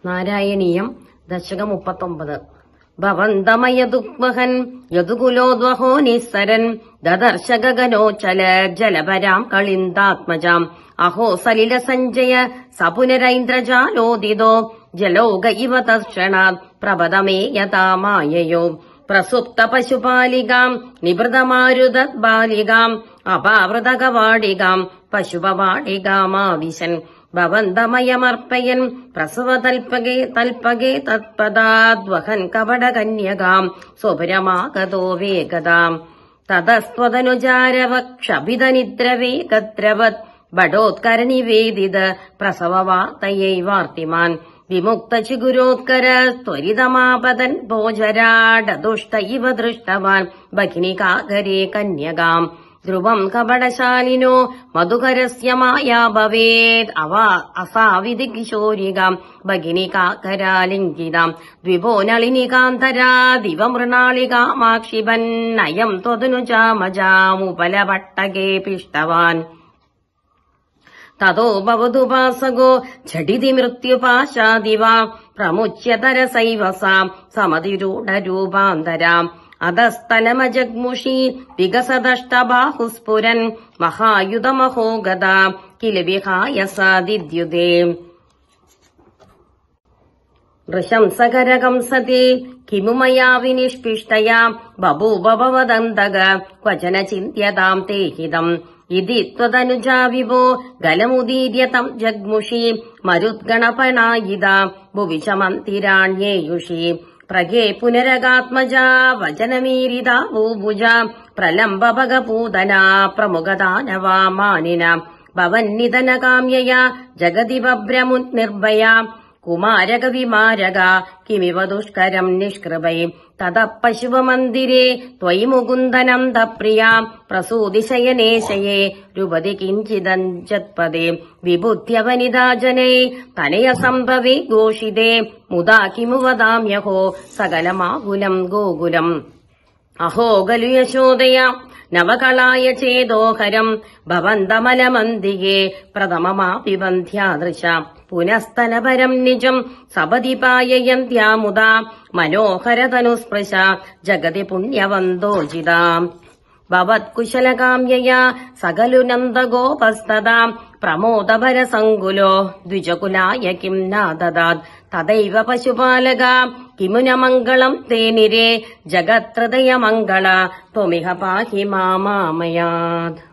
നാരായണീയം ദശകം മുപ്പത്തൊമ്പത് ഭവന്തമയദുഗ്മഹൻ യദുകുലോദ്വഹോ നിസ്സരൻ ദദർശഗനോചല ജലപരാം കളിന്താത്മജാം അഹോ സലില സഞ്ജയ സപുനരൈന്ദ്രജാലോദിതോ ജലോക ഇവ തക്ഷണാത് പ്രപദമേ യഥാ മായയോ പ്രസുപ്ത പശുപാലികാം നിവൃതമാരുത ബാലികാം അപാവൃതകവാടികാം പശുപവാടികാമാവിശൻ ഭവന്തമയമർപ്പയൻ പ്രസവതൽപകേ തൽപകേ തത്പദാദ്വഹൻ കപടകന്യകാം സ്വപുരമാഗതോ വേഗതാം തതസ്ത്വതനുചാരവക്ഷഭിതനിദ്രവേഗദ്രവത് ബഡോത്കരനിവേദിത പ്രസവവാർത്തയൈ വാർത്തിമാൻ വിമുക്ത ചിഗുരോത്കര ത്വരിതമാപതൻ ഭോജരാഡദുഷ്ട ഇവ ദൃഷ്ടവാൻ ഭഗിനികാകരേ കന്യകാം ധ്രുവം കപടശാലിനോ മധുകരസ്യ മായാ ഭവേത് അവ അസാവിധി കിശോരികാം ഭഗിനികാകരാലിംഗിതാം ദ്വിപോ നളിനികാന്തരാ ദിവ മൃണാളികാമാക്ഷിപൻ നയം ത്വതനുജാമജാമുപലപട്ടകേ പിഷ്ടവാൻ തതോ ഭവതുപാസകോ ഝടിതി മൃത്യുപാശാദിവ പ്രമുച്യതരസൈവ സാം സമതിരൂഢരൂപാന്തരാം അധസ്തനമജഗ്മുഷി വികസദഷ്ടബാഹുസ്ഫുരൻ മഹായുധമഹോ ഗദാ കില വിഹായ സാദിദ്യുതേ നൃശംസകരകംസതി കിമു മയാ വിനിഷ്പിഷ്ടയാ ബഭൂവവദന്തക ക്വചന ചിന്യതാം തേ ഹിതം ഇതി ത്വതനുജാ വിഭോ ഗലമുദീര്യതം ജഗ്മുഷി മരുദ്ഗണപണായിത ഭുവി ച മന്തിരാണ്യേയുഷി പ്രഗേ പുനരഗാത്മജാ വചനമീരിതാ ഭൂഭുജ പ്രലംബ ഭഗപൂതനാ പ്രമുഖദാനവാ മാനിന ഭവന്നിധനകാമ്യയാ ജഗതി ബഭ്രമുൻ നിർഭയാ കുമാരക വിമാരക കിമിവ ദുഷ്കരം നിഷ്കൃപൈ തത പശുവമന്ദിരേ ത്വയി മുകുന്ദനന്ദപ്രിയ പ്രസൂതിശയനേശയേ രൂപതി കിഞ്ചിദഞ്ജത്പദേ വിബുദ്ധ്യവനിതാജനൈ തനയ സംഭവേ ഘോഷിതേ മുദാ കിമു വദാമ്യഹോ സകലമാകുലം ഗോകുലം അഹോ ഖലു യശോദയ നവകളായ ചേതോഹരം ഭവന്തമലമന്തികേ പ്രഥമമാപിബന്ധ്യാദൃശ പുനസ്തനപരം നിജം സപതി പായയന്ത്യാമുദാ മനോഹരതനുസ്പൃശ ജഗതി പുണ്യവന്തോജിതാം ഭവത്കുശലകാമ്യയാ സകലുനന്ദഗോപസ്തതാം പ്രമോദഭരസങ്കുലോ ദ്വിജകുലായ കിം നാദദാത് തദൈവ പശുപാലക കിമുന മംഗളം തേ നിരേ ജഗത്രദയമംഗള ത്വമിഹ പാഹി മാമാമയാത്